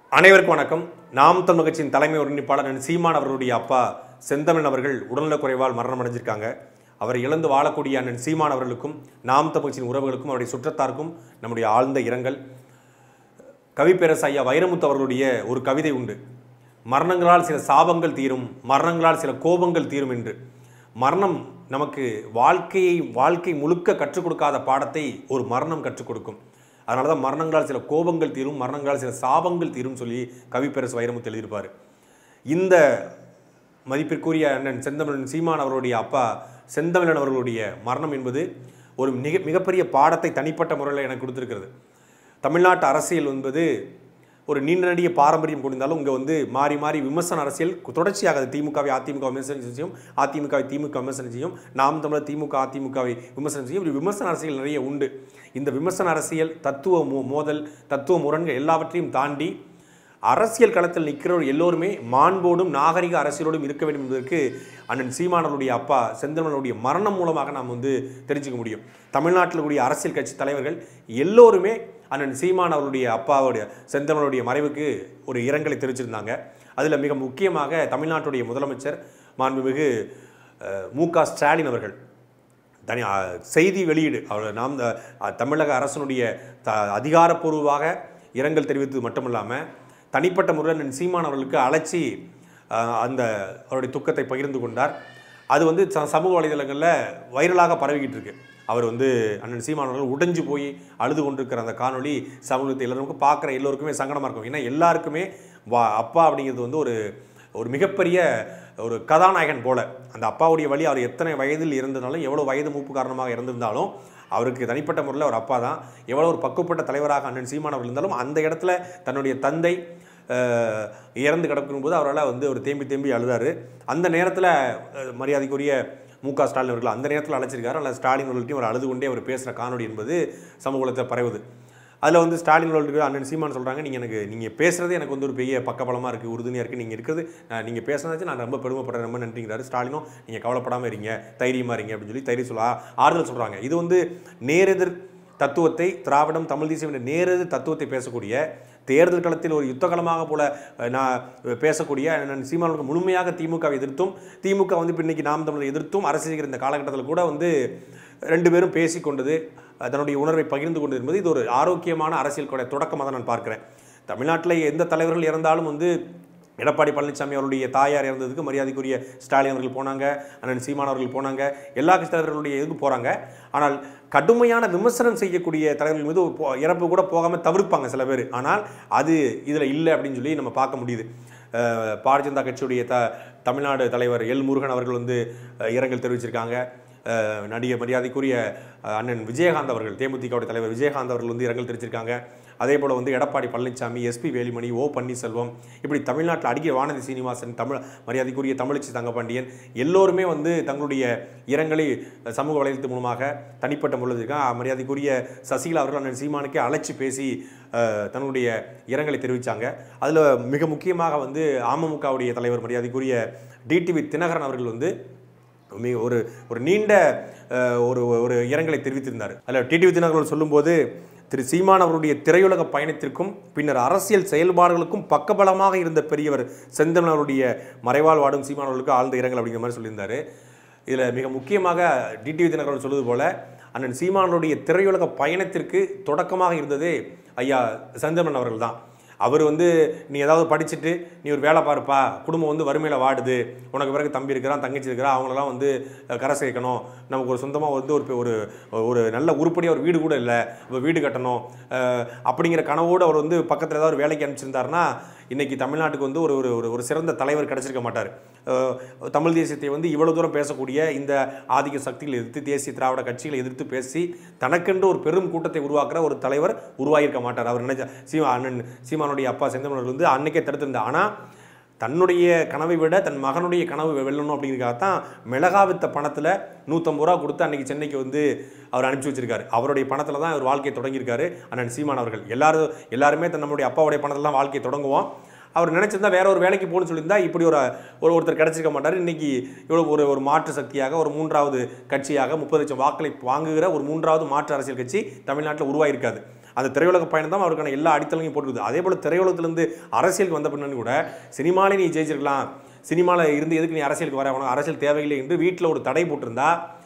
அனைவருக்கும் வணக்கம் நாம் தமிழ் கட்சியின் தலைமை ஒருங்கிணைப்பாளர் அண்ணன் சீமான் அவர்களுடைய அப்பா செந்தமிழன் அவர்கள் உடல்நலக்குறைவால் மரணம் அடைஞ்சிருக்காங்க அவரை இழந்து வாழக்கூடிய அண்ணன் சீமான் அவர்களுக்கும் நாம் தமிழ் கட்சியின் உறவுகளுக்கும் அவருடைய சுற்றத்தாருக்கும் நம்முடைய ஆழ்ந்த இரங்கல் கவிப்பேரசு ஐயா வைரமுத்து அவர்களுடைய ஒரு கவிதை உண்டு மரணங்களால் சில சாபங்கள் தீரும் மரணங்களால் சில கோபங்கள் தீரும் என்று மரணம் நமக்கு வாழ்க்கையை வாழ்க்கை முழுக்க கற்றுக் கொடுக்காத பாடத்தை ஒரு மரணம் கற்றுக் கொடுக்கும் அதனால தான் மரணங்களால் சில கோபங்கள் தீரும் மரணங்களால் சில சாபங்கள் தீரும் சொல்லி கவிப்பேரசு வைரமுத்து எழுதியிருப்பார் இந்த மதிப்பிற்குரிய அண்ணன் செந்தமிழன் சீமான் அவருடைய அப்பா செந்தமிழன் அவர்களுடைய மரணம் என்பது ஒரு மிக மிகப்பெரிய பாடத்தை தனிப்பட்ட முறையில் எனக்கு கொடுத்துருக்கிறது தமிழ்நாட்டு அரசியல் என்பது ஒரு நீண்ட நெடிய பாரம்பரியம் கொண்டிருந்தாலும் இங்கே வந்து மாறி மாறி விமர்சன அரசியல் திமுக திமுகவை அதிமுக விமர்சனம் செய்யும் அதிமுகவை திமுக விமர்சனம் செய்யும் நாம் தமிழர் திமுக அதிமுகவை விமர்சனம் செய்யும் இப்படி விமர்சன அரசியல் நிறைய உண்டு இந்த விமர்சன அரசியல் தத்துவ மோ மோதல் தத்துவ முரண்கள் எல்லாவற்றையும் தாண்டி அரசியல் களத்தில் நிற்கிறவர் எல்லோருமே மாண்போடும் நாகரிக அரசியலோடும் இருக்க வேண்டும் என்பதற்கு அண்ணன் சீமானவருடைய அப்பா செந்தமிழனுடைய மரணம் மூலமாக நாம் வந்து தெரிஞ்சுக்க முடியும் தமிழ்நாட்டில் கூடிய அரசியல் கட்சி தலைவர்கள் எல்லோருமே அண்ணன் சீமான் அவருடைய அப்பாவுடைய செந்தமிழனுடைய மறைவுக்கு ஒரு இரங்கலை தெரிவிச்சிருந்தாங்க அதில் மிக முக்கியமாக தமிழ்நாட்டுடைய முதலமைச்சர் மாண்புமிகு அஹ், மு க ஸ்டாலின் அவர்கள் தனி அ, செய்தி வெளியீடு அவர் நாம் த- அ, தமிழக அரசனுடைய த அதிகாரப்பூர்வமாக இரங்கல் தெரிவித்தது மட்டுமல்லாமல் தனிப்பட்ட முறையில் அண்ணன் சீமான் அவர்களுக்கு அழைச்சி அ, அந்த அவருடைய துக்கத்தை பகிர்ந்து கொண்டார் அது வந்து ச- சமூக வலைதளங்களில் வைரலாக பரவிக்கிட்டு இருக்கு அவர் வந்து அண்ணன் சீமான் அவர்கள் உடைஞ்சு போய் அழுது கொண்டிருக்கிற அந்த காணொளி சமூகத்தை எல்லாருக்கும் பார்க்குற எல்லோருக்குமே சங்கடமாக இருக்கும் ஏன்னா எல்லாருக்குமே வா அப்பா அப்படிங்கிறது வந்து ஒரு ஒரு மிகப்பெரிய ஒரு கதாநாயகன் போல அந்த அப்பாவுடைய வழி அவர் எத்தனை வயதில் இருந்தனாலும் எவ்வளோ வயது மூப்பு காரணமாக இருந்திருந்தாலும் அவருக்கு தனிப்பட்ட முறையில் ஒரு அப்பா தான் எவ்வளோ ஒரு பக்குவப்பட்ட தலைவராக அண்ணன் சீமான் அவர் இருந்தாலும் அந்த இடத்துல தன்னுடைய தந்தை அஹ், இறந்து கிடக்கும் போது அவரால் வந்து ஒரு தேம்பி தேம்பி அழுதாரு அந்த நேரத்தில் மரியாதைக்குரிய மு க ஸ்டாலின் அவர்கள் அந்த நேரத்தில் அழைச்சிருக்காரு அல்ல ஸ்டாலின் அவர்கள்ட்டையும் அவர் அழுது கொண்டே அவர் பேசுகிற காணொளி என்பது சமூகத்தில் பரவுது அதில் வந்து ஸ்டாலின் அவர்களுக்கு அண்ணன் சீமான் சொல்கிறாங்க நீங்கள் எனக்கு நீங்கள் பேசுகிறதே எனக்கு வந்து ஒரு பெரிய பக்கபலமாக இருக்குது உறுதுணையாக இருக்குது நீங்கள் இருக்கிறது நீங்கள் பேசுனதாச்சு நான் ரொம்ப பெருமைப்படுறேன் ரொம்ப நன்றிங்கிறாரு ஸ்டாலினும் நீங்கள் கவலைப்படாமல் இருங்க தைரியமாக இருங்க அப்படின்னு சொல்லி தைரியம் சொல்ல ஆறுதல் சொல்கிறாங்க இது வந்து நேரெதிர் தத்துவத்தை திராவிடம் தமிழ் தேசியம் என்ற நேரெதிர் தத்துவத்தை பேசக்கூடிய தேர்தல் களத்தில் ஒரு யுத்த களமாக போல அஹ், நான் பேசக்கூடிய அண்ணன் சீமானுக்கு முழுமையாக திமுகவை எதிர்த்தும் திமுக வந்து இப்போ இன்னைக்கு நாம் தமிழர் எதிர்த்தும் அரசு செய்கிற இந்த காலகட்டத்தில் கூட வந்து ரெண்டு பேரும் பேசிக்கொண்டது அஹ், தன்னுடைய உணர்வை பகிர்ந்து கொண்டு என்பது இது ஒரு ஆரோக்கியமான அரசியல் கூட தொடக்கமாக தான் நான் பார்க்கிறேன் தமிழ்நாட்டில் எந்த தலைவர்கள் இறந்தாலும் வந்து எடப்பாடி பழனிசாமி அவருடைய தாயார் இறந்ததுக்கு மரியாதைக்குரிய ஸ்டாலின் அவர்கள் போனாங்க அண்ணன் சீமான் அவர்கள் போனாங்க எல்லா கட்சி தலைவர்களுடைய இதுக்கு போகிறாங்க ஆனால் கடுமையான விமர்சனம் செய்யக்கூடிய தலைவர்கள் மீது போ- இறப்பு கூட போகாமல் தவிர்ப்பாங்க சில பேர் ஆனால் அது இதில் இல்லை அப்படின்னு சொல்லி நம்ம பார்க்க முடியுது அஹ், பாரதிய ஜனதா கட்சியுடைய த தமிழ்நாடு தலைவர் எல் முருகன் அவர்கள் வந்து அஹ், இரங்கல் தெரிவிச்சிருக்காங்க அஹ், நடிகர் மரியாதைக்குரிய அஹ், அண்ணன் விஜயகாந்த் அவர்கள் தேமுதிகவுடைய தலைவர் விஜயகாந்த் அவர்கள் வந்து இரங்கல் தெரிவிச்சிருக்காங்க அதே போல் வந்து எடப்பாடி பழனிசாமி எஸ்பி வேலுமணி ஓ பன்னீர்செல்வம் இப்படி தமிழ்நாட்டில் அடிக்க வானதி சீனிவாசன் தமிழ் மரியாதைக்குரிய தமிழச்சி தங்கப்பாண்டியன் எல்லோருமே வந்து தங்களுடைய இரங்கலை சமூக வலைதளத்து மூலமாக தனிப்பட்ட முறையில் இருக்காங்க மரியாதைக்குரிய சசிகலா அவர்கள் அண்ணன் சீமானுக்கே அழைச்சி பேசி அஹ், தன்னுடைய இரங்கலை தெரிவித்தாங்க அதில் மிக முக்கியமாக வந்து அமமுகவுடைய தலைவர் மரியாதைக்குரிய டிடிவி தினகரன் அவர்கள் வந்து மிக ஒரு ஒரு நீண்ட அஹ், ஒரு ஒரு இரங்கலை தெரிவித்திருந்தார் அதில் டிடிவி தினகரன் சொல்லும்போது திரு சீமான் அவருடைய திரையுலக பயணத்திற்கும் பின்னர் அரசியல் செயல்பாடுகளுக்கும் பக்கபலமாக இருந்த பெரியவர் செந்தமிழ் அவருடைய மறைவால் வாடும் சீமான் அவர்களுக்கு ஆழ்ந்த இரங்கல் அப்படிங்கிற மாதிரி சொல்லியிருந்தாரு இதில் மிக முக்கியமாக டிடிவி தினகரன் சொல்வது போல அண்ணன் சீமானுடைய திரையுலக பயணத்திற்கு தொடக்கமாக இருந்ததே ஐயா செந்தமன் அவர்கள் தான் அவர் வந்து நீ ஏதாவது படிச்சுட்டு நீ ஒரு வேலை பாருப்பா குடும்பம் வந்து வறுமையில் வாடுது உனக்கு பிறகு தம்பி இருக்கிறான் தங்கச்சி இருக்கிறான் அவங்களெல்லாம் வந்து அஹ், கரை சேர்க்கணும் நமக்கு ஒரு சொந்தமாக வந்து ஒரு பெ- ஒரு ஒரு நல்ல உருப்படியாக ஒரு வீடு கூட இல்லை இப்போ வீடு கட்டணும் அஹ், அப்படிங்கிற கனவோடு அவர் வந்து பக்கத்தில் ஏதாவது ஒரு வேலைக்கு அனுப்பிச்சிருந்தாருன்னா இன்னைக்கு தமிழ்நாட்டுக்கு வந்து ஒரு ஒரு- ஒரு ஒரு சிறந்த தலைவர் கிடைச்சிருக்க மாட்டார் அஹ், தமிழ் தேசியத்தை வந்து இவ்வளவு தூரம் பேசக்கூடிய இந்த ஆதிக்க சக்திகளை எதிர்த்து தேசிய திராவிட கட்சிகளை எதிர்த்து பேசி தனக்கென்று ஒரு பெரும் கூட்டத்தை உருவாக்குற ஒரு தலைவர் உருவாகியிருக்க மாட்டார் அவர் நினைச்ச சீமா அண்ணன் சீமானுடைய அப்பா செந்தமன் வந்து அன்னைக்கே தடுத்திருந்தார் ஆனால் தன்னுடைய கனவை விட தன் மகனுடைய கனவு வெல்லணும் அப்படிங்கிறதுக்காக தான் மிளகா வித்த பணத்தில் நூற்றம்பது ரூபா கொடுத்து அன்னைக்கு சென்னைக்கு வந்து அவர் அனுப்பிச்சி வச்சிருக்காரு அவருடைய பணத்தில் தான் அவர் வாழ்க்கையை தொடங்கியிருக்காரு அண்ணன் சீமான் அவர்கள் எல்லாரும் எல்லாருமே தன் நம்முடைய அப்பாவுடைய பணத்தில் தான் வாழ்க்கையை தொடங்குவோம் அவர் நினைச்சிருந்தா வேற ஒரு வேலைக்கு போகணும்னு சொல்லியிருந்தா இப்படி ஒரு ஒரு ஒருத்தர் கிடைச்சிருக்க மாட்டார் இன்னைக்கு இவ்வளோ ஒரு ஒரு மாற்று சக்தியாக ஒரு மூன்றாவது கட்சியாக முப்பது லட்சம் வாக்களை வாங்குகிற ஒரு மூன்றாவது மாற்று அரசியல் கட்சி தமிழ்நாட்டில் உருவாயிருக்காது அந்த திரையுலக பயணம் தான் அவருக்கான எல்லா அடித்தளங்களையும் போட்டுருது அதே போல் திரையுலகத்திலேருந்து அரசியலுக்கு வந்த பின்னாடி கூட சினிமாலே நீ ஜெயிச்சிருக்கலாம் சினிமாவில் இருந்து எதுக்கு நீ அரசியலுக்கு வர உனக்கு அரசியல் தேவையில்லை என்று வீட்டில் ஒரு தடை போட்டிருந்தா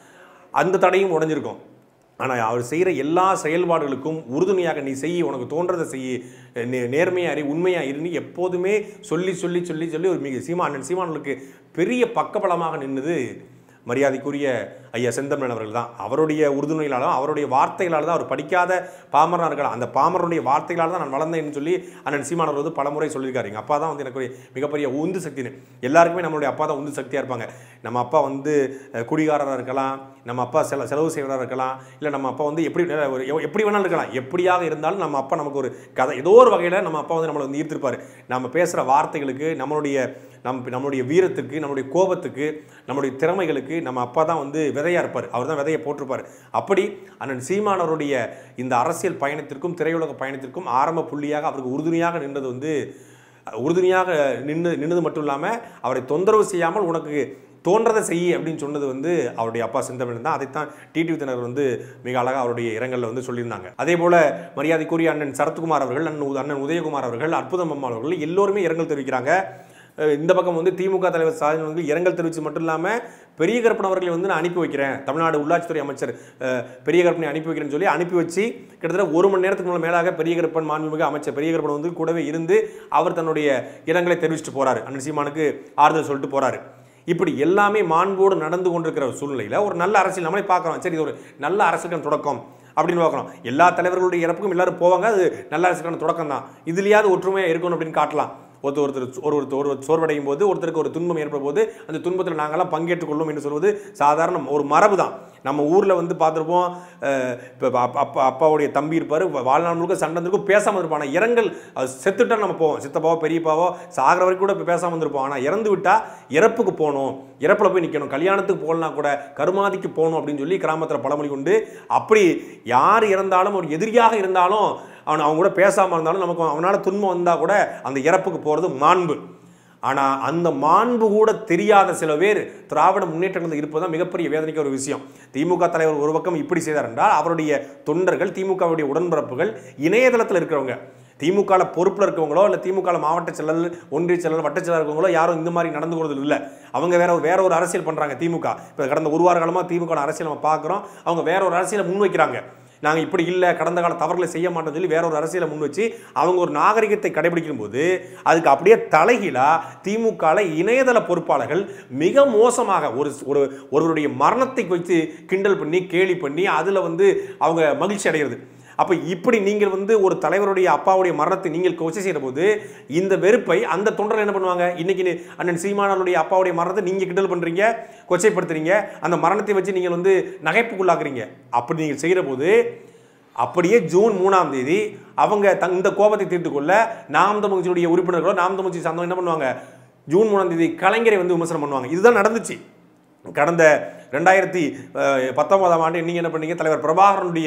அந்த தடையும் உடைஞ்சிருக்கும் ஆனால் அவர் செய்கிற எல்லா செயல்பாடுகளுக்கும் உறுதுணையாக நீ செய் உனக்கு தோன்றதை செய் நே நேர்மையாக அறி உண்மையாக இருந்து எப்போதுமே சொல்லி சொல்லி சொல்லி சொல்லி ஒரு மிக சீமா அண்ணன் சீமானனுக்கு பெரிய பக்கபலமாக நின்னது மரியாதைக்குரிய ஐயா செந்தமிழன் அவர்கள் தான் அவருடைய உறுதுணைகளாலும் அவருடைய வார்த்தைகளால் தான் அவர் படிக்காத பாமரனாக இருக்கலாம் அந்த பாமரனுடைய வார்த்தைகளால் தான் நான் வளர்ந்தேன்னு சொல்லி அண்ணன் சீமானவர் வந்து பலமுறை சொல்லியிருக்காரு எங்கள் அப்பா தான் வந்து எனக்கு ஒரு மிகப்பெரிய உந்து சக்தின்னு எல்லாருக்குமே நம்மளுடைய அப்பா தான் உந்து சக்தியாக இருப்பாங்க நம்ம அப்பா வந்து அஹ், குடிகாரராக இருக்கலாம் நம்ம அப்பா செல செலவு செய்வராக இருக்கலாம் இல்லை நம்ம அப்பா வந்து எப்படி ஒரு எவ்- எப்படி வேணாலும் இருக்கலாம் எப்படியாக இருந்தாலும் நம்ம அப்பா நமக்கு ஒரு கதை ஏதோ ஒரு வகையில் நம்ம அப்பா வந்து நம்மளை வந்து ஈர்த்திருப்பார் நம்ம பேசுகிற வார்த்தைகளுக்கு நம்மளுடைய நம் நம்மளுடைய வீரத்துக்கு நம்மளுடைய கோபத்துக்கு நம்மளுடைய திறமைகளுக்கு நம்ம அப்பா தான் வந்து விதையாக இருப்பார் அவர் தான் விதையை போட்டிருப்பார் அப்படி அண்ணன் சீமானவருடைய இந்த அரசியல் பயணத்திற்கும் திரையுலக பயணத்திற்கும் ஆரம்ப புள்ளியாக அவருக்கு உறுதுணையாக நின்றது வந்து உறுதுணையாக நின்று நின்னது மட்டும் இல்லாமல் அவரை தொந்தரவு செய்யாமல் உனக்கு தோன்றதை செய் அப்படின்னு சொன்னது வந்து அவருடைய அப்பா செந்தமிழன் தான் அதைத்தான் டிடிவி தினர் வந்து மிக அழகாக அவருடைய இரங்கலில் வந்து சொல்லியிருந்தாங்க அதே போல மரியாதைக்குரிய அண்ணன் சரத்குமார் அவர்கள் அண்ணன் உத- அண்ணன் உதயகுமார் அவர்கள் அற்புதம் அம்மா அவர்கள் எல்லோருமே இரங்கல் தெரிவிக்கிறாங்க அஹ் இந்த பக்கம் வந்து திமுக தலைவர் ஸ்டாலின் வந்து இரங்கல் தெரிவித்து மட்டும் இல்லாமல் பெரிய கருப்பன் அவர்களை வந்து நான் அனுப்பி வைக்கிறேன் தமிழ்நாடு உள்ளாட்சித்துறை அமைச்சர் அஹ், பெரிய கருப்பனை அனுப்பி வைக்கிறேன்னு சொல்லி அனுப்பி வச்சு கிட்டத்தட்ட ஒரு மணி நேரத்துக்கு மேல மேலாக பெரிய கருப்பன் மாண்புமிகு அமைச்சர் பெரிய கருப்பன் வந்து கூடவே இருந்து அவர் தன்னுடைய இரங்கலை தெரிவிச்சுட்டு போறாரு அண்ணன் சீமானுக்கு ஆறுதல் சொல்லிட்டு போறாரு இப்படி எல்லாமே மாண்போடு நடந்து கொண்டிருக்கிற ஒரு சூழ்நிலையில் ஒரு நல்ல அரசியல் நம்மளே பார்க்குறோம் சரி இது ஒரு நல்ல அரசியலுக்கான தொடக்கம் அப்படின்னு பார்க்குறோம் எல்லா தலைவர்களுடைய இறப்புக்கும் எல்லாரும் போவாங்க அது நல்ல அரசுக்கான தொடக்கம் தான் இதுலையாவது ஒற்றுமையாக இருக்கணும் அப்படின்னு காட்டலாம் ஒருத்தர் ஒருத்தர் ஒரு ஒருத்தர் ஒரு சோர்வடையும் போது ஒருத்தருக்கு ஒரு துன்பம் ஏற்படும் போது அந்த துன்பத்தில் நாங்களாம் பங்கேற்றுக் கொள்ளும் என்று சொல்வது சாதாரண ஒரு மரபு தான் நம்ம ஊரில் வந்து பார்த்துருப்போம் இப்போ அப்பா அப்பாவுடைய தம்பி இருப்பார் வாழ்நாள் முழுக்க சண்டை இருக்கும் பேசாமல் இருப்பான் ஆனால் இரங்கல் அது செத்துட்டா நம்ம போவோம் சித்தப்பாவோ பெரியப்பாவோ சாகிற வரைக்கும் கூட இப்போ பேசாமல் இருந்திருப்போம் ஆனால் இறந்து விட்டா இறப்புக்கு போகணும் இறப்பில் போய் நிற்கணும் கல்யாணத்துக்கு போகலனா கூட கருமாதிக்கு போகணும் அப்படின்னு சொல்லி கிராமத்தில் பழமொழி கொண்டு அப்படி யார் இறந்தாலும் ஒரு எதிரியாக இருந்தாலும் அவன் அவங்க கூட பேசாமல் இருந்தாலும் நமக்கு அவனால் துன்பம் வந்தால் கூட அந்த இறப்புக்கு போகிறது மாண்பு ஆனால் அந்த மாண்பு கூட தெரியாத சில பேர் திராவிட முன்னேற்றங்கள் இருப்பது மிகப்பெரிய வேதனைக்கு ஒரு விஷயம் திமுக தலைவர் ஒரு பக்கம் இப்படி செய்தார் என்றால் அவருடைய தொண்டர்கள் திமுகவுடைய உடன்பிறப்புகள் இணையதளத்தில் இருக்கிறவங்க திமுகவில் பொறுப்பில் இருக்கவங்களோ இல்லை திமுக மாவட்ட செயலர் ஒன்றிய செயலர் வட்ட செயலர் இருக்கவங்களோ யாரும் இந்த மாதிரி நடந்து கொள்வது இல்லை அவங்க வேற வேற ஒரு அரசியல் பண்ணுறாங்க திமுக இப்போ கடந்த ஒரு வார காலமாக திமுக அரசியல் நம்ம பார்க்குறோம் அவங்க வேற ஒரு அரசியலை முன்வைக்கிறாங்க நாங்கள் இப்படி இல்லை கடந்த கால தவறுகளை செய்ய மாட்டோம்னு சொல்லி வேற ஒரு அரசியலை முன் வச்சு அவங்க ஒரு நாகரிகத்தை கடைபிடிக்கும் போது அதுக்கு அப்படியே தலைகீழா திமுகவில் இணையதள பொறுப்பாளர்கள் மிக மோசமாக ஒரு ஒரு ஒருவருடைய மரணத்தை வைத்து கிண்டல் பண்ணி கேலி பண்ணி அதில் வந்து அவங்க மகிழ்ச்சி அடைகிறது அப்போ இப்படி நீங்கள் வந்து ஒரு தலைவருடைய அப்பாவுடைய மரணத்தை நீங்கள் கொச்சை செய்கிற போது இந்த வெறுப்பை அந்த தொண்டர்கள் என்ன பண்ணுவாங்க இன்னைக்கு நீ- அண்ணன் சீமானவருடைய அப்பாவுடைய மரணத்தை நீங்கள் கிண்டல் பண்ணுறீங்க கொச்சைப்படுத்துறீங்க அந்த மரணத்தை வச்சு நீங்கள் வந்து நகைப்புக்குள்ளாக்குறீங்க அப்படி நீங்கள் செய்கிற போது அப்படியே ஜூன் மூணாம் தேதி அவங்க தங் இந்த கோபத்தை தீர்த்து கொள்ள நாம் தமிழ்ச்சியுடைய உறுப்பினர்களோ நாம் தமிழ்ச்சி சார்ந்தவங்க என்ன பண்ணுவாங்க ஜூன் மூணாம் தேதி கலைஞரை வந்து விமர்சனம் பண்ணுவாங்க இதுதான் நடந்துச்சு கடந்த ரெண்டாயிரத்தி அஹ், பத்தொன்பதாம் ஆண்டு நீங்கள் என்ன பண்ணீங்க தலைவர் பிரபாகரனுடைய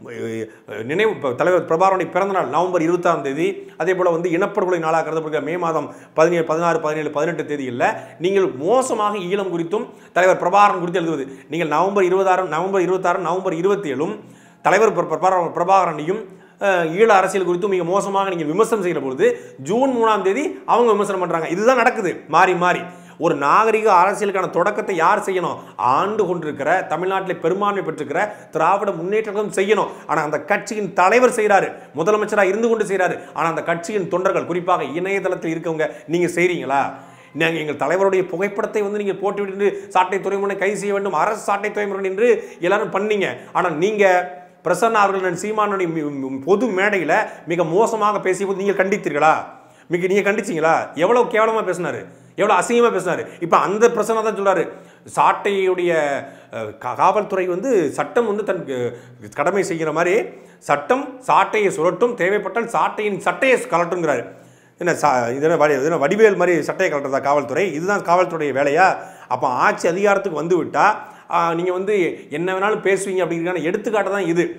அஹ், நினைவு இப்ப தலைவர் பிரபாகரனுடைய பிறந்தநாள் நவம்பர் இருபத்தாம் தேதி அதே போல் வந்து இனப்படுகொலை நாளாக கருதப்படுகிற மே மாதம் பதினேழு பதினாறு பதினேழு பதினெட்டு தேதிகளில் நீங்கள் மோசமாக ஈழம் குறித்தும் தலைவர் பிரபாகரன் குறித்து எழுதுவது நீங்கள் நவம்பர் இருபதாயிரம் நவம்பர் இருபத்தாறு நவம்பர் இருபத்தி ஏழும் தலைவர் பிர- பிரபா- பிரபாகரனையும் அஹ், ஈழ அரசியல் குறித்து மிக மோசமாக நீங்கள் விமர்சனம் செய்கிற பொழுது ஜூன் மூணாம் தேதி அவங்க விமர்சனம் பண்ணுறாங்க இதுதான் நடக்குது மாறி மாறி ஒரு நாகரிக அரசியலுக்கான தொடக்கத்தை யார் செய்யணும் ஆண்டு கொண்டிருக்கிற தமிழ்நாட்டில் பெரும்பான்மை பெற்றிருக்கிற திராவிட முன்னேற்றம் செய்யணும் ஆனால் அந்த கட்சியின் தலைவர் செய்கிறாரு முதலமைச்சராக இருந்து கொண்டு செய்கிறாரு ஆனால் அந்த கட்சியின் தொண்டர்கள் குறிப்பாக இணையதளத்தில் இருக்கவங்க நீங்கள் செய்கிறீங்களா நாங்கள் எங்கள் தலைவருடைய புகைப்படத்தை வந்து நீங்கள் போட்டு விட்டு சாட்டை துறைமுறை கைது செய்ய வேண்டும் அரசு சாட்டை துறைமுறை என்று எல்லாரும் பண்ணீங்க ஆனால் நீங்கள் பிரசன்னா அவர்கள் சீமானுடைய மி- மி- பொது மேடையில் மிக மோசமாக பேசியபோது நீங்கள் கண்டித்தீர்களா மிக நீங்கள் கண்டிச்சீங்களா எவ்வளோ கேவலமாக பேசினாரு எவ்வளோ அசிங்கமாக பேசினாரு இப்போ அந்த பிரச்சனை தான் சொல்றாரு சாட்டையுடைய அஹ், கா- காவல்துறை வந்து சட்டம் வந்து தன் அஹ், கடமை செய்கிற மாதிரி சட்டம் சாட்டையை சுரட்டும் தேவைப்பட்டால் சாட்டையின் சட்டையை கலட்டுங்கிறாரு என்ன சா இதென்ன வடி இதென்ன வடிவேல் மாதிரி சட்டையை கலட்டுறதா காவல்துறை இதுதான் காவல்துறைய வேலையா அப்போ ஆட்சி அதிகாரத்துக்கு வந்து விட்டா நீங்கள் வந்து என்ன வேணாலும் பேசுவீங்க அப்படிங்கிறதுக்கான எடுத்துக்காட்டு தான் இது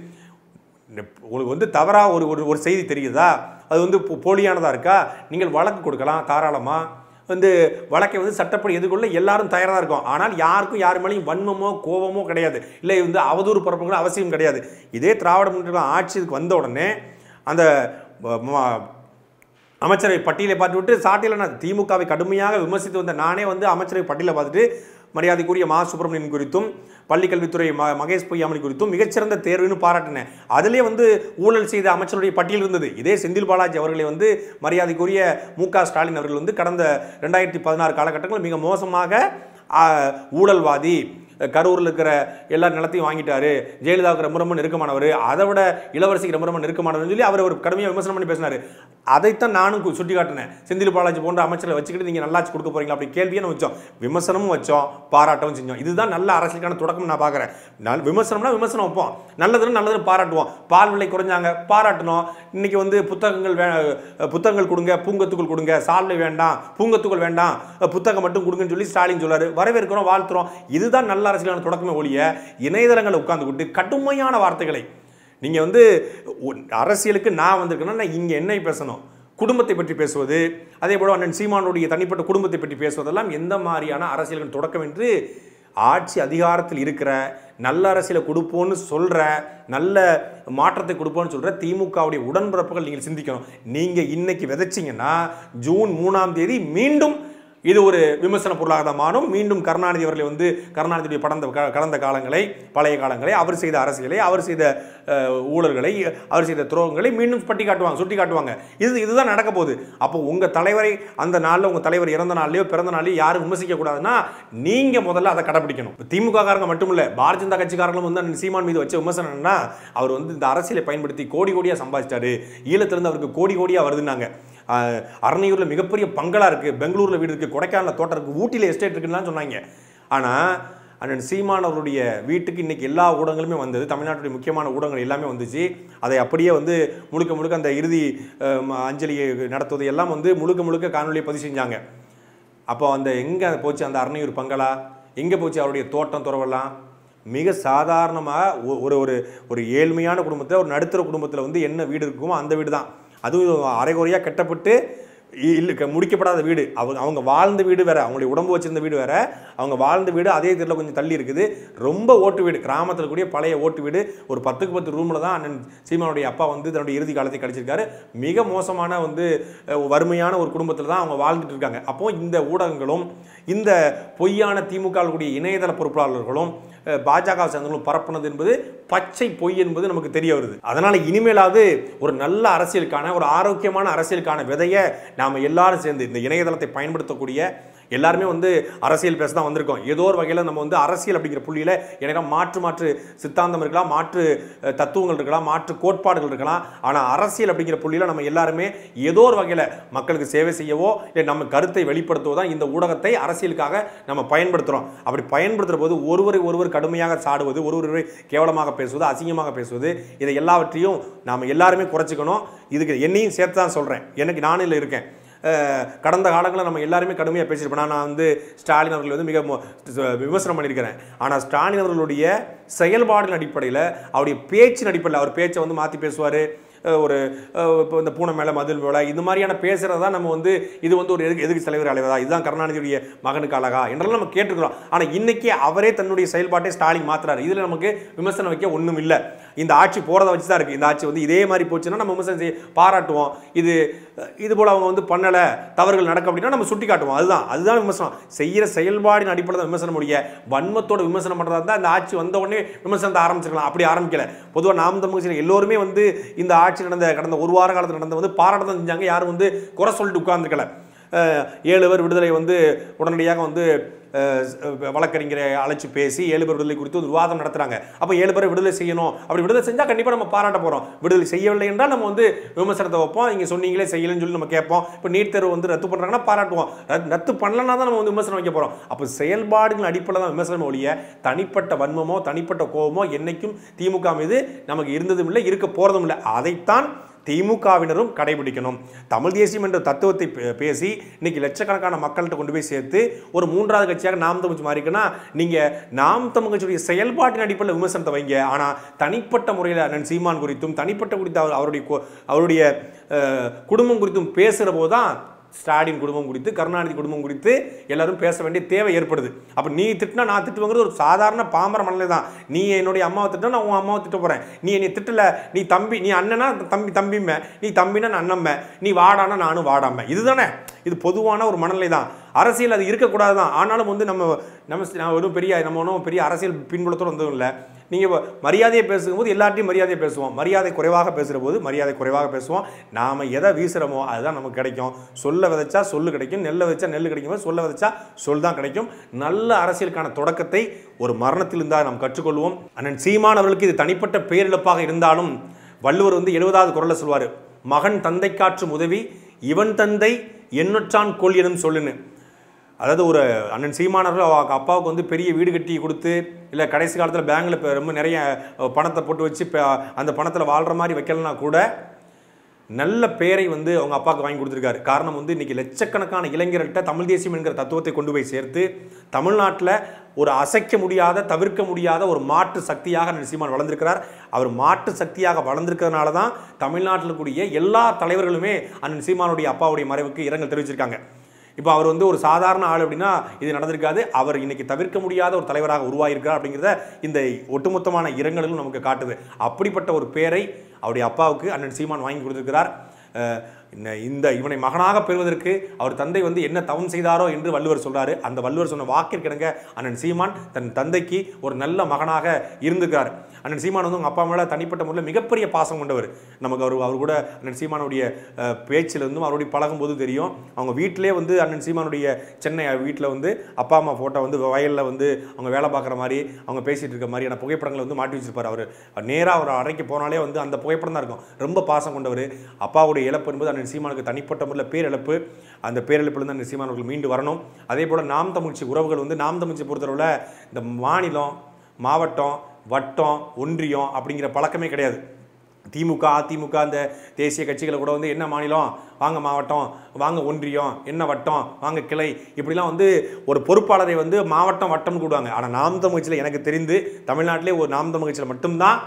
உங்களுக்கு வந்து தவறாக ஒரு ஒரு ஒரு செய்தி தெரியுதா அது வந்து போ- போலியானதா இருக்கா நீங்கள் வழக்கு கொடுக்கலாம் தாராளமாக வந்து வழக்கை வந்து சட்டப்படி எதிர்கொள்ள எல்லாரும் தயாராக இருக்கும் ஆனால் யாருக்கும் யார் மேலேயும் வன்மமோ கோபமோ கிடையாது இல்லை வந்து அவதூறு பரப்புகிற அவசியம் கிடையாது இதே திராவிட முன்னேற்ற ஆட்சிக்கு வந்த உடனே அந்த ம- ம- அமைச்சரவை பட்டியலை பார்த்துவிட்டு சாட்டியில் நான் திமுகவை கடுமையாக விமர்சித்து வந்த நானே வந்து அமைச்சரவை பட்டியலை பார்த்துட்டு மரியாதைக்குரிய மா சுப்பிரமணியன் குறித்தும் பள்ளிக்கல்வித்துறை ம மகேஷ் பொய்யாமணி குறித்தும் மிகச்சிறந்த தேர்வுன்னு பாராட்டினேன் அதிலே வந்து ஊழல் செய்த அமைச்சருடைய பட்டியல் இருந்தது இதே செந்தில் பாலாஜி அவர்களை வந்து மரியாதைக்குரிய மு க ஸ்டாலின் அவர்கள் வந்து கடந்த ரெண்டாயிரத்தி பதினாறு காலகட்டங்களில் மிக மோசமாக ஆ, ஊழல்வாதி கரூரில் இருக்கிற எல்லா நிலத்தையும் வாங்கிட்டாரு ஜெயலலிதாவுக்கு ரொம்ப ரொம்ப நெருக்கமானவர் அதை விட இளவரசிக்கு ரொம்ப ரொம்ப நெருக்கமானவர்னு சொல்லி அவர் ஒரு கடுமையாக விமர்சனம் பண்ணி பேசினார் அதைத்தான் நானும் கு- சுட்டி காட்டினேன் செந்தில் பாலாஜி போன்ற அமைச்சரை வச்சுக்கிட்டு நீங்கள் நல்லாச்சு கொடுக்க போறீங்களா அப்படி கேள்வியை நம்ம வச்சோம் விமர்சனமும் வச்சோம் பாராட்டவும் செஞ்சோம் இதுதான் நல்ல அரசியலுக்கான தொடக்கம் நான் பார்க்குறேன் நல் விமர்சனம்னா விமர்சனம் வைப்போம் நல்லதுன்னு நல்லதுன்னு பாராட்டுவோம் பால் விலை குறைஞ்சாங்க பாராட்டணும் இன்னைக்கு வந்து புத்தகங்கள் வே புத்தகங்கள் கொடுங்க பூங்கத்துக்குள் கொடுங்க சால்வை வேண்டாம் பூங்கத்துக்குள் வேண்டாம் புத்தகம் மட்டும் கொடுங்கன்னு சொல்லி ஸ்டாலின் சொல்றாரு வரவேற்கிறோம் வாழ்த்துறோம் இதுதான் நல்ல அரசியலான தொடக்கமே ஒழிய இணையதளங்களை உட்கார்ந்துக்கிட்டு கடுமையான வார்த்தைகளை நீங்கள் வந்து ஒ- அரசியலுக்கு நான் வந்திருக்கேன்னா நான் இங்கே என்னை பேசணும் குடும்பத்தை பற்றி பேசுவது அதே போல அண்ணன் சீமானுடைய தனிப்பட்ட குடும்பத்தை பற்றி பேசுவதெல்லாம் எந்த மாதிரியான அரசியலின் தொடக்கம் என்று ஆட்சி அதிகாரத்தில் இருக்கிற நல்ல அரசியலை கொடுப்போன்னு சொல்கிற நல்ல மாற்றத்தை கொடுப்போன்னு சொல்கிற திமுகவுடைய உடன்பிறப்புகள் நீங்கள் சிந்திக்கணும் நீங்கள் இன்னைக்கு விதைச்சிங்கன்னா ஜூன் மூணாம் தேதி மீண்டும் இது ஒரு விமர்சன பொருளாக தான் மாறும் மீண்டும் கருணாநிதி அவர்களை வந்து கருணாநிதியுடைய படந்த க- கடந்த காலங்களை பழைய காலங்களை அவர் செய்த அரசியலை அவர் செய்த அஹ், ஊழல்களை அவர் செய்த துரோகங்களை மீண்டும் பட்டி காட்டுவாங்க சுட்டி காட்டுவாங்க இது இதுதான் நடக்க போகுது அப்போ உங்கள் தலைவரை அந்த நாளில் உங்கள் தலைவர் இறந்த நாள்லையோ பிறந்த நாள்லையோ யாரும் விமர்சிக்க கூடாதுன்னா நீங்கள் முதல்ல அதை கடைபிடிக்கணும் திமுக காரங்க மட்டும் இல்லை பாரதிய ஜனதா கட்சிக்காரங்களும் வந்து அண்ணன் சீமான் மீது வச்ச விமர்சனம் என்னன்னா அவர் வந்து இந்த அரசியலை பயன்படுத்தி கோடி கோடியாக சம்பாதிச்சிட்டாரு ஈழத்திலிருந்து அவருக்கு கோடி கோடியாக வருதுன்னாங்க ஆஹ், அரணையூரில் மிகப்பெரிய பங்களா இருக்குது பெங்களூரில் வீடு இருக்குது கொடைக்கானலில் தோட்டம் இருக்குது ஊட்டியில் எஸ்டேட் இருக்குன்னு சொன்னாங்க ஆனால் அண்ணன் சீமான் அவருடைய வீட்டுக்கு இன்னைக்கு எல்லா ஊடகங்களுமே வந்தது தமிழ்நாட்டுடைய முக்கியமான ஊடகங்கள் எல்லாமே வந்துச்சு அதை அப்படியே வந்து முழுக்க முழுக்க அந்த இறுதி ஆஹ், ம- அஞ்சலியை நடத்துவது எல்லாம் வந்து முழுக்க முழுக்க காணொலியை பதிவு செஞ்சாங்க அப்போ அந்த எங்கே போச்சு அந்த அரணையூர் பங்களா எங்கே போச்சு அவருடைய தோட்டம் துறவெல்லாம் மிக சாதாரணமாக ஒரு ஒரு ஒரு ஏழ்மையான குடும்பத்தில் ஒரு நடுத்தர குடும்பத்தில் வந்து என்ன வீடு இருக்குமோ அந்த வீடு தான் அதுவும் அரைகுறையாக கட்டப்பட்டு இ- இல்ல க- முடிக்கப்படாத வீடு அவங்க அவங்க வாழ்ந்த வீடு வேற அவங்களுடைய உடம்பு வச்சிருந்த வீடு வேற அவங்க வாழ்ந்த வீடு அதே தெருல கொஞ்சம் தள்ளி இருக்குது ரொம்ப ஓட்டு வீடு கிராமத்தில் கூடிய பழைய ஓட்டு வீடு ஒரு பத்துக்கு பத்து ரூமில் தான் அண்ணன் சீமானுடைய அப்பா வந்து தன்னுடைய இறுதி காலத்தை கழிச்சிருக்காரு மிக மோசமான வந்து அஹ், வறுமையான ஒரு குடும்பத்தில் தான் அவங்க வாழ்ந்துட்டு இருக்காங்க அப்போ இந்த ஊடகங்களும் இந்த பொய்யான திமுக கூடிய இணையதள பொறுப்பாளர்களும் அஹ், பாஜக சேர்ந்தவர்களும் பரப்புனது என்பது பச்சை பொய் என்பது நமக்கு தெரிய வருது அதனால இனிமேலாவது ஒரு நல்ல அரசியலுக்கான ஒரு ஆரோக்கியமான அரசியலுக்கான விதையை நாம எல்லாரும் சேர்ந்து இந்த இணையதளத்தை பயன்படுத்தக்கூடிய எல்லாருமே வந்து அரசியல் பேச தான் வந்திருக்கோம் ஏதோ ஒரு வகையில் நம்ம வந்து அரசியல் அப்படிங்கிற புள்ளியில் எனக்கு மாற்று மாற்று சித்தாந்தம் இருக்கலாம் மாற்று அஹ், தத்துவங்கள் இருக்கலாம் மாற்று கோட்பாடுகள் இருக்கலாம் ஆனால் அரசியல் அப்படிங்கிற புள்ளியில் நம்ம எல்லாருமே ஏதோ ஒரு வகையில் மக்களுக்கு சேவை செய்யவோ இல்லை நம்ம கருத்தை வெளிப்படுத்தவோ தான் இந்த ஊடகத்தை அரசியலுக்காக நம்ம பயன்படுத்துகிறோம் அப்படி பயன்படுத்துகிற போது ஒருவரை ஒருவர் கடுமையாக சாடுவது ஒருவரை கேவலமாக பேசுவது அசிங்கமாக பேசுவது இதை எல்லாவற்றையும் நாம் எல்லாருமே குறைச்சிக்கணும் இதுக்கு என்னையும் சேர்த்து தான் சொல்கிறேன் எனக்கு நானும் இதில் இருக்கேன் அஹ், கடந்த காலங்களில் நம்ம எல்லாருமே கடுமையாக பேசியிருப்போம் நான் வந்து ஸ்டாலின் அவர்கள் வந்து மிக மோ- விமர்சனம் பண்ணியிருக்கிறேன் ஆனால் ஸ்டாலின் அவர்களுடைய செயல்பாடின் அடிப்படையில் அவருடைய பேச்சின் அடிப்படையில் அவர் பேச்சை வந்து மாற்றி பேசுவார் ஒரு அஹ், இப்போ இந்த பூனை மேலே மதில் போல இந்த மாதிரியான பேசுகிறதா நம்ம வந்து இது வந்து ஒரு எதிர்க்கு எதிர்க்கு தலைவர் அலைவதா இதுதான் கருணாநிதியுடைய மகனுக்கு அழகா என்றெல்லாம் நம்ம கேட்டுக்கிறோம் ஆனால் இன்னைக்கு அவரே தன்னுடைய செயல்பாட்டை ஸ்டாலின் மாத்துறாரு இதில் நமக்கு விமர்சனம் வைக்க ஒன்றும் இல்லை இந்த ஆட்சி போகிறத வச்சு தான் இருக்குது இந்த ஆட்சி வந்து இதே மாதிரி போச்சுன்னா நம்ம விமர்சனம் செய்ய பாராட்டுவோம் இது இது போல் அவங்க வந்து பண்ணலை தவறுகள் நடக்க அப்படின்னா நம்ம சுட்டி காட்டுவோம் அதுதான் அதுதான் விமர்சனம் செய்கிற செயல்பாடின் அடிப்படையில் தான் விமர்சனம் முடிய வன்மத்தோட விமர்சனம் பண்ணுறதா இருந்தால் இந்த ஆட்சி வந்த உடனே விமர்சனத்தை ஆரம்பிச்சிருக்கலாம் அப்படி ஆரம்பிக்கல பொதுவாக நாம் தமிழ் கட்சியில் எல்லோருமே வந்து இந்த ஆட்சி நடந்த கடந்த ஒரு வார காலத்தில் நடந்த வந்து பாராட்ட தான் செஞ்சாங்க யாரும் வந்து குறை சொல்லிட்டு உட்கார்ந்துக்கல அஹ், ஏழு பேர் விடுதலை வந்து உடனடியாக வந்து அஹ், வழக்கறிஞரை அழைச்சி பேசி ஏழு பேர் விடுதலை குறித்து ஒரு விவாதம் நடத்துறாங்க அப்போ ஏழு பேரை விடுதலை செய்யணும் அப்படி விடுதலை செஞ்சால் கண்டிப்பாக நம்ம பாராட்ட போகிறோம் விடுதலை செய்யவில்லை என்றால் நம்ம வந்து விமர்சனத்தை வைப்போம் இங்கே சொன்னீங்களே செய்யலைன்னு சொல்லி நம்ம கேட்போம் இப்போ நீட் தேர்வு வந்து ரத்து பண்ணுறாங்கன்னா பாராட்டுவோம் ரத்- ரத்து பண்ணலன்னா தான் நம்ம வந்து விமர்சனம் வைக்க போகிறோம் அப்போ செயல்பாடுகள் அடிப்படையில் தான் விமர்சனம் ஒழிய தனிப்பட்ட வன்மமோ தனிப்பட்ட கோபமோ என்னைக்கும் திமுக மீது நமக்கு இருந்ததும் இல்லை இருக்க போகிறதும் இல்லை அதைத்தான் திமுகவினரும் கடைபிடிக்கணும் தமிழ் தேசியம் என்ற தத்துவத்தை பே- பேசி இன்னைக்கு லட்சக்கணக்கான மக்கள்கிட்ட கொண்டு போய் சேர்த்து ஒரு மூன்றாவது கட்சியாக நாம் தமிழ் மாறிக்குன்னா நீங்கள் நாம் தமிழ் கட்சியுடைய செயல்பாட்டின் அடிப்படையில் விமர்சனத்தை வைங்க ஆனால் தனிப்பட்ட முறையில் அண்ணன் சீமான் குறித்தும் தனிப்பட்ட குறித்து அவர் அவருடைய கொ- அவருடைய அஹ், குடும்பம் குறித்தும் பேசுகிற போது தான் ஸ்டாலின் குடும்பம் குறித்து கருணாநிதி குடும்பம் குறித்து எல்லாரும் பேச வேண்டிய தேவை ஏற்படுது அப்போ நீ திட்டினா நான் திட்டுவேங்கிறது ஒரு சாதாரண பாமர மனநிலை தான் நீ என்னுடைய அம்மாவை திட்டினா நான் உன் அம்மாவை திட்ட போகிறேன் நீ என்னை திட்டல நீ தம்பி நீ அண்ணனா தம்பி தம்பிம்ப நீ தம்பினா நான் அண்ணம்ப நீ வாடானா நானும் வாடாம இதுதானே இது பொதுவான ஒரு மனநிலை தான் அரசியல் அது இருக்கக்கூடாது தான் ஆனாலும் வந்து நம்ம நம்ம நான் ஒரு பெரிய நம்ம ஒன்றும் பெரிய அரசியல் பின்புலத்தோடு வந்ததும் இல்லை நீங்கள் மரியாதையை பேசும்போது எல்லார்ட்டையும் மரியாதையை பேசுவோம் மரியாதை குறைவாக பேசுகிற போது மரியாதை குறைவாக பேசுவோம் நாம் எதை வீசுகிறோமோ அதுதான் நமக்கு கிடைக்கும் சொல்ல விதைச்சா சொல்லு கிடைக்கும் நெல்லை விதைச்சா நெல் கிடைக்கும் போது சொல்ல விதைச்சா சொல் தான் கிடைக்கும் நல்ல அரசியலுக்கான தொடக்கத்தை ஒரு மரணத்தில் இருந்தால் நாம் கற்றுக்கொள்வோம் அண்ணன் சீமான் அவர்களுக்கு இது தனிப்பட்ட பேரிழப்பாக இருந்தாலும் வள்ளுவர் வந்து எழுபதாவது குரலில் சொல்வார் மகன் தந்தை காற்றும் உதவி இவன் தந்தை எண்ணற்றான் கொள் எனும் சொல்லுன்னு அதாவது ஒரு அண்ணன் சீமானவர்கள் அவங்க அப்பாவுக்கு வந்து பெரிய வீடு கட்டி கொடுத்து இல்லை கடைசி காலத்தில் பேங்கில் இப்போ ரொம்ப நிறைய அஹ், பணத்தை போட்டு வச்சு இப்போ அந்த பணத்தில் வாழ்கிற மாதிரி வைக்கலனா கூட நல்ல பேரை வந்து அவங்க அப்பாவுக்கு வாங்கி கொடுத்துருக்காரு காரணம் வந்து இன்னைக்கு லட்சக்கணக்கான இளைஞர்கள்ட்ட தமிழ் தேசியம் என்கிற தத்துவத்தை கொண்டு போய் சேர்த்து தமிழ்நாட்டில் ஒரு அசைக்க முடியாத தவிர்க்க முடியாத ஒரு மாற்று சக்தியாக அண்ணன் சீமான் வளர்ந்திருக்கிறார் அவர் மாற்று சக்தியாக வளர்ந்திருக்கிறதுனால தான் தமிழ்நாட்டில் கூடிய எல்லா தலைவர்களுமே அண்ணன் சீமானுடைய அப்பாவுடைய மறைவுக்கு இரங்கல் தெரிவிச்சிருக்காங்க இப்போ அவர் வந்து ஒரு சாதாரண ஆள் அப்படின்னா இது நடந்திருக்காது அவர் இன்னைக்கு தவிர்க்க முடியாத ஒரு தலைவராக உருவாகியிருக்கிறார் அப்படிங்கிறத இந்த ஒட்டுமொத்தமான இரங்கல்களும் நமக்கு காட்டுது அப்படிப்பட்ட ஒரு பேரை அவருடைய அப்பாவுக்கு அண்ணன் சீமான் வாங்கி கொடுத்திருக்கிறார் அஹ் இந்த- இந்த இவனை மகனாக பெறுவதற்கு அவர் தந்தை வந்து என்ன தவம் செய்தாரோ என்று வள்ளுவர் சொல்றாரு அந்த வள்ளுவர் சொன்ன வாக்கிற்கிணங்க அண்ணன் சீமான் தன் தந்தைக்கு ஒரு நல்ல மகனாக இருந்திருக்கார் அண்ணன் சீமான் வந்து அவங்க அப்பா மேல தனிப்பட்ட முறையில் மிகப்பெரிய பாசம் கொண்டவர் நமக்கு அவர் அவர் கூட அண்ணன் சீமானுடைய அஹ், பேச்சில் இருந்தும் அவருடைய பழகும்போது தெரியும் அவங்க வீட்டிலே வந்து அண்ணன் சீமானுடைய சென்னை வீட்டில் வந்து அப்பா அம்மா ஃபோட்டோ வந்து வயலில் வந்து அவங்க வேலை பார்க்குற மாதிரி அவங்க பேசிட்டு இருக்க மாதிரியான புகைப்படங்களை வந்து மாட்டி வச்சிருப்பார் அவர் நேராக அவர் அறைக்கு போனாலே வந்து அந்த புகைப்படம் தான் இருக்கும் ரொம்ப பாசம் கொண்டவர் அப்பாவுடைய இழப்பு என்பது அண்ணன் சீமானுக்கு தனிப்பட்ட முறையில் பேரிழப்பு அந்த பேரிழப்பிலிருந்து அண்ணன் சீமான் அவர்கள் மீண்டு வரணும் அதே போல் நாம் தமிழ்ச்சி உறவுகள் வந்து நாம் தமிழ்ச்சி பொறுத்தளவில் இந்த மாநிலம் மாவட்டம் வட்டம் ஒன்றியம் அப்படிங்கிற பழக்கமே கிடையாது திமுக அதிமுக அந்த தேசிய கட்சிகளை கூட வந்து என்ன மாநிலம் வாங்க மாவட்டம் வாங்க ஒன்றியம் என்ன வட்டம் வாங்க கிளை இப்படிலாம் வந்து ஒரு பொறுப்பாளரை வந்து மாவட்டம் வட்டம்னு கூடுவாங்க ஆனால் நாம் தமிழ்ச்சியில் எனக்கு தெரிந்து தமிழ்நாட்டிலே ஒரு நாம் தமிழ்ச்சியில் மட்டும்தான்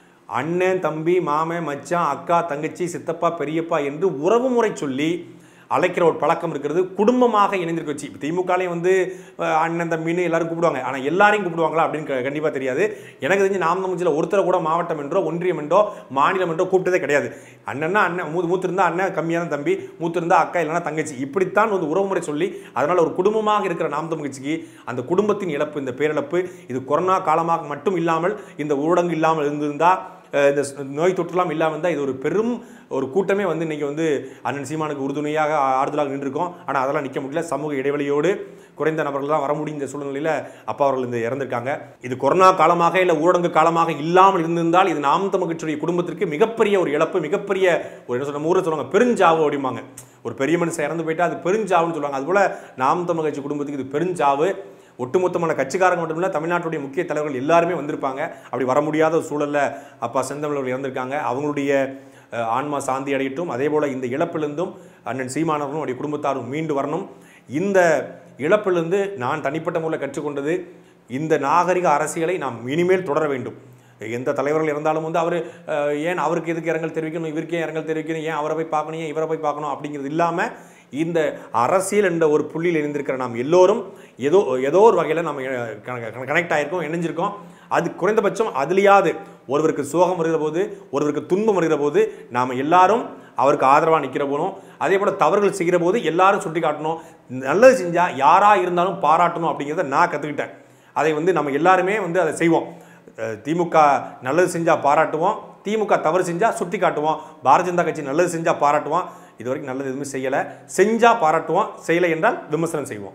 அண்ணன் தம்பி மாமன் மச்சான் அக்கா தங்கச்சி சித்தப்பா பெரியப்பா என்று உறவு முறை சொல்லி அழைக்கிற ஒரு பழக்கம் இருக்கிறது குடும்பமாக இணைந்திருக்க வச்சு இப்போ திமுகலையும் வந்து அஹ், அண்ணன் தம்பின்னு எல்லாரும் கூப்பிடுவாங்க ஆனால் எல்லாரையும் கூப்பிடுவாங்களா அப்படின்னு கண்டிப்பாக தெரியாது எனக்கு தெரிஞ்சு நாம் தமிழ்ச்சியில் ஒருத்தரை கூட மாவட்டம் என்றோ ஒன்றியம் என்றோ மாநிலம் என்றோ கூப்பிட்டதே கிடையாது அண்ணன்னா அண்ணன் மூ மூத்து இருந்தால் அண்ணன் கம்மியான தம்பி மூத்து இருந்தால் அக்கா இல்லைன்னா தங்கச்சி இப்படித்தான் வந்து உறவுமுறை சொல்லி அதனால் ஒரு குடும்பமாக இருக்கிற நாம் தமிழ் கட்சிக்கு அந்த குடும்பத்தின் இழப்பு இந்த பேரிழப்பு இது கொரோனா காலமாக மட்டும் இல்லாமல் இந்த ஊரடங்கு இல்லாமல் இருந்திருந்தா அஹ் இந்த ஸ்- நோய் தொற்றுலாம் இல்லாமல் இருந்தால் இது ஒரு பெரும் ஒரு கூட்டமே வந்து இன்னைக்கு வந்து அண்ணன் சீமானுக்கு உறுதுணையாக ஆ- ஆறுதலாக நின்றுருக்கோம் ஆனால் அதெல்லாம் நிற்க முடியல சமூக இடைவெளியோடு குறைந்த நபர்கள் தான் வர முடிந்த சூழ்நிலையில் அப்பா அவர்கள் இந்த இறந்திருக்காங்க இது கொரோனா காலமாக இல்லை ஊரடங்கு காலமாக இல்லாமல் இருந்திருந்தால் இது நாம் தமிழ் கட்சியுடைய குடும்பத்திற்கு மிகப்பெரிய ஒரு இழப்பு மிகப்பெரிய ஒரு என்ன சொல்ல ஊரை சொல்லுவாங்க பெருஞ்சாவு அப்படிம்பாங்க ஒரு பெரிய மனுஷன் இறந்து போயிட்டா அது பெருஞ்சாவுன்னு சொல்லுவாங்க அதுபோல் நாம் தமிழ் கட்சி குடும்பத்துக்கு இது பெருஞ்சாவு ஒட்டுமொத்தமான கட்சிக்காரங்க மட்டும் இல்லை தமிழ்நாட்டுடைய முக்கிய தலைவர்கள் எல்லாருமே வந்திருப்பாங்க அப்படி வர முடியாத ஒரு சூழல்ல அப்பா செந்தமிழ் அவர்கள் இறந்திருக்காங்க அவங்களுடைய அஹ், ஆன்மா சாந்தி அடையட்டும் அதே போல் இந்த இழப்பிலிருந்தும் அண்ணன் சீமானவர்களும் அவருடைய குடும்பத்தாரும் மீண்டு வரணும் இந்த இழப்பிலிருந்து நான் தனிப்பட்ட முறையில் கற்றுக்கொண்டது இந்த நாகரிக அரசியலை நாம் இனிமேல் தொடர வேண்டும் எந்த தலைவர்கள் இருந்தாலும் வந்து அவர் ஏன் அவருக்கு எதுக்கு இரங்கல் தெரிவிக்கணும் இவருக்கு ஏன் இரங்கல் தெரிவிக்கணும் ஏன் அவரை போய் பார்க்கணும் ஏன் இவரை போய் பார்க்கணும் அப்படிங்கிறது இல்லாமல் இந்த அரசியல் என்ற ஒரு புள்ளியில் இணைந்திருக்கிற நாம் எல்லோரும் ஏதோ ஏதோ ஒரு வகையில் நம்ம கனெக்ட் ஆகிருக்கோம் இணைஞ்சிருக்கோம் அது குறைந்தபட்சம் அதுலேயாவது ஒருவருக்கு சோகம் வருகிற போது ஒருவருக்கு துன்பம் வருகிற போது நாம் எல்லாரும் அவருக்கு ஆதரவாக நிற்கிற போதும் அதே போல் தவறுகள் செய்கிற போது எல்லாரும் சுட்டி காட்டணும் நல்லது செஞ்சால் யாராக இருந்தாலும் பாராட்டணும் அப்படிங்கிறத நான் கற்றுக்கிட்டேன் அதை வந்து நம்ம எல்லாருமே வந்து அதை செய்வோம் அஹ் திமுக நல்லது செஞ்சால் பாராட்டுவோம் திமுக தவறு செஞ்சால் சுட்டி காட்டுவோம் பாரதிய ஜனதா கட்சி நல்லது செஞ்சால் பாராட்டுவோம் இது வரைக்கும் நல்லது எதுவுமே செய்யலை செஞ்சால் பாராட்டுவோம் செய்யலை என்றால் விமர்சனம் செய்வோம்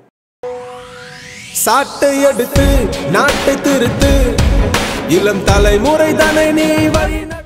சாட்டை எடுத்து நாட்டை திருத்து இளம் தலைமுறை தானே நீ வழி நட-